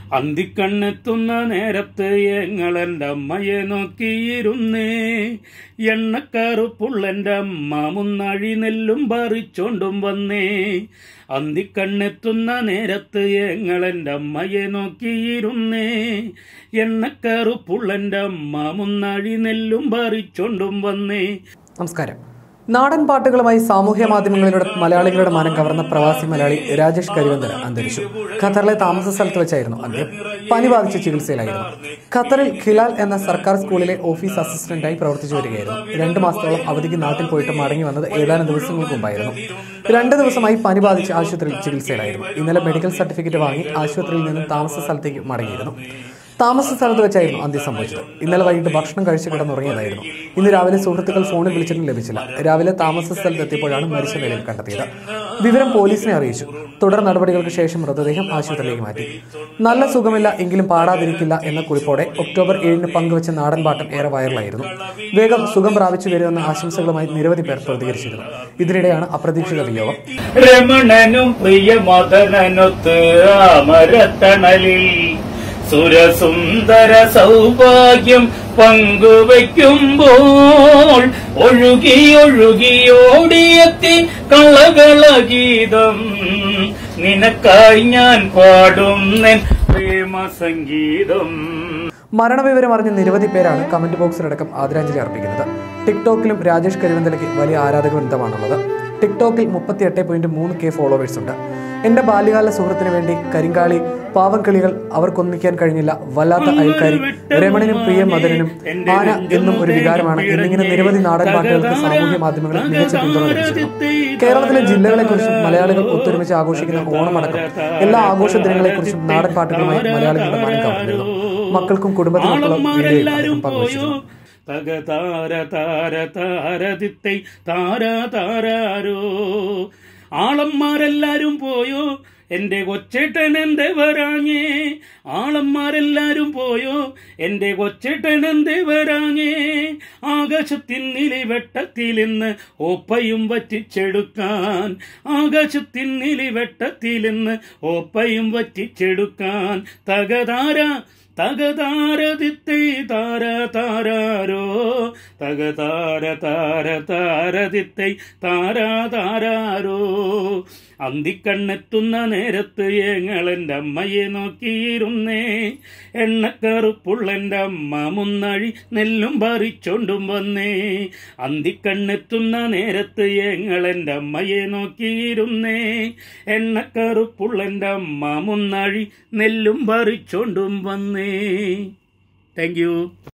അന്തിക്കണ്ണെത്തുന്ന നേരത്ത് ഞങ്ങളെന്റെ അമ്മയെ നോക്കിയിരുന്നേ എണ്ണക്കറുപ്പുള്ളെന്റെ അമ്മ മുന്നഴി നെല്ലും പറിച്ചോണ്ടും വന്നേ അന്തിക്കണ്ണെത്തുന്ന നേരത്ത് ഞങ്ങളെന്റെ അമ്മയെ നോക്കിയിരുന്നേ എണ്ണക്കറുപ്പുള്ളെന്റെ അമ്മ മുന്നഴി നെല്ലും പറിച്ചോണ്ടും വന്നേ നമസ്കാരം നാടൻ പാട്ടുകളുമായി സാമൂഹ്യ മാധ്യമങ്ങളിലൂടെ മലയാളികളുടെ മനം കവർന്ന പ്രവാസി മലയാളി രാജേഷ് കരിവന്തര അന്തരിച്ചു ഖത്തറിലെ താമസ സ്ഥലത്ത് വെച്ചായിരുന്നു അന്ത്യം പനി ബാധിച്ച് ചികിത്സയിലായിരുന്നു ഖത്തറിൽ ഖിലാൽ എന്ന സർക്കാർ സ്കൂളിലെ ഓഫീസ് അസിസ്റ്റന്റായി പ്രവർത്തിച്ചു വരികയായിരുന്നു രണ്ടു മാസത്തോളം അവധിക്ക് നാട്ടിൽ പോയിട്ട് മടങ്ങി വന്നത് ഏതാനും ദിവസങ്ങൾക്ക് മുമ്പായിരുന്നു രണ്ട് ദിവസമായി പനി ബാധിച്ച് ആശുപത്രിയിൽ ചികിത്സയിലായിരുന്നു ഇന്നലെ മെഡിക്കൽ സർട്ടിഫിക്കറ്റ് വാങ്ങി ആശുപത്രിയിൽ നിന്നും താമസ സ്ഥലത്തേക്ക് മടങ്ങിയിരുന്നു താമസ സ്ഥലത്ത് വെച്ചായിരുന്നു അന്ത്യം സംഭവിച്ചത് ഇന്നലെ വൈകിട്ട് ഭക്ഷണം കഴിച്ച് കിടന്നുറങ്ങിയതായിരുന്നു ഇന്ന് രാവിലെ സുഹൃത്തുക്കൾ ഫോണിൽ വിളിച്ചിട്ടും ലഭിച്ചില്ല രാവിലെ താമസ സ്ഥലത്ത് എത്തിയപ്പോഴാണ് മരിച്ച നിലയിൽ കണ്ടെത്തിയത് വിവരം പോലീസിനെ അറിയിച്ചു തുടർ നടപടികൾക്ക് ശേഷം മൃതദേഹം ആശുപത്രിയിലേക്ക് മാറ്റി നല്ല സുഖമില്ല എങ്കിലും പാടാതിരിക്കില്ല എന്ന കുറിപ്പോടെ ഒക്ടോബർ ഏഴിന് പങ്കുവച്ച നാടൻ പാട്ടം ഏറെ വൈറലായിരുന്നു വേഗം സുഖം പ്രാപിച്ചു വരുമെന്ന ആശംസകളുമായി നിരവധി പേർ പ്രതികരിച്ചിരുന്നു ഇതിനിടെയാണ് അപ്രതീക്ഷിത വിയോഗം രമണനും പ്രിയമദനനൊത്ത് ആമരത്തണലിൽ സുരസുന്ദര സൗഭാഗ്യം പങ്കുവയ്ക്കുമ്പോൾ ഒഴുകി ഒഴുകിയോടിയെത്തി കളകളഗീതം നിനക്കായി ഞാൻ പാടും നെൻ പ്രേമ സംഗീതം മരണവിവരം അറിഞ്ഞ നിരവധി പേരാണ് കമന്റ് ബോക്സിലടക്കം ആദരാഞ്ജലി അർപ്പിക്കുന്നത് ടിക്ടോക്കിലും രാജേഷ് കരിവന്തലയ്ക്ക് വലിയ ആരാധക വൃന്ദമാണുള്ളത് ടിക്ടോക്കിൽ മുപ്പത്തി എട്ട് പോയിന്റ് മൂന്ന് കെ ഫോളോവേഴ്സ് ഉണ്ട് എന്റെ ബാല്യകാല സുഹൃത്തിന് വേണ്ടി കരിങ്കാളി പാവക്കളികൾ അവർക്കൊന്നിക്കാൻ കഴിഞ്ഞില്ല വല്ലാത്ത അയൽക്കാരി രമണനും പ്രിയ മദരനും ആന എന്നും ഒരു വികാരമാണ് എന്നിങ്ങനെ നിരവധി നാടൻ പാട്ടുകൾക്ക് സാമൂഹ്യ മാധ്യമങ്ങളിൽ മികച്ച പിന്തുണ ലഭിച്ചിരുന്നു കേരളത്തിലെ ജില്ലകളെക്കുറിച്ചും മലയാളികൾ ഒത്തൊരുമിച്ച് ആഘോഷിക്കുന്ന ഓണമടക്കം എല്ലാ ആഘോഷ ദിനങ്ങളെക്കുറിച്ചും നാടൻ പാട്ടുകളുമായി മലയാളികളുടെ മനം കവർന്നിരുന്നു മക്കൾക്കും കുടുംബത്തിനുമുള്ള വീഡിയോയിൽ അദ്ദേഹം പങ്കുവച്ചിരുന്നു തക താര താര താരതിത്തൈ താര താരാരോ ആളന്മാരെല്ലാരും പോയോ എന്റെ കൊച്ചേട്ടൻ എന്തേ വരാഞ്ഞേ ആളന്മാരെല്ലാരും പോയോ എന്റെ കൊച്ചേട്ടൻ എന്തേ വരാഞ്ഞേ ആകാശത്തിൻ നിലിവെട്ടത്തിൽ ഇന്ന് ഓപ്പയും വറ്റിച്ചെടുക്കാൻ ആകാശത്തിൻ നിലിവെട്ടത്തിൽ ഇന്ന് ഓപ്പയും വറ്റിച്ചെടുക്കാൻ തകതാര തകതാരതിത്തൈ താര താരാരോ തകതാര താര താരതിത്തൈ താര താരാരോ അന്തിക്കണ്ണെത്തുന്ന നേരത്ത് ഞങ്ങളെന്റെ അമ്മയെ നോക്കിയിരുന്നേ എണ്ണക്കറുപ്പുള്ളെന്റെ അമ്മ മുന്നഴി നെല്ലും പറിച്ചോണ്ടും വന്നേ അന്തിക്കണ്ണെത്തുന്ന നേരത്ത് ഞങ്ങളെന്റെ അമ്മയെ നോക്കിയിരുന്നേ എണ്ണക്കറുപ്പുള്ളെന്റെ അമ്മ മുന്നഴി നെല്ലും പറിച്ചോണ്ടും വന്നേ താങ്ക് യു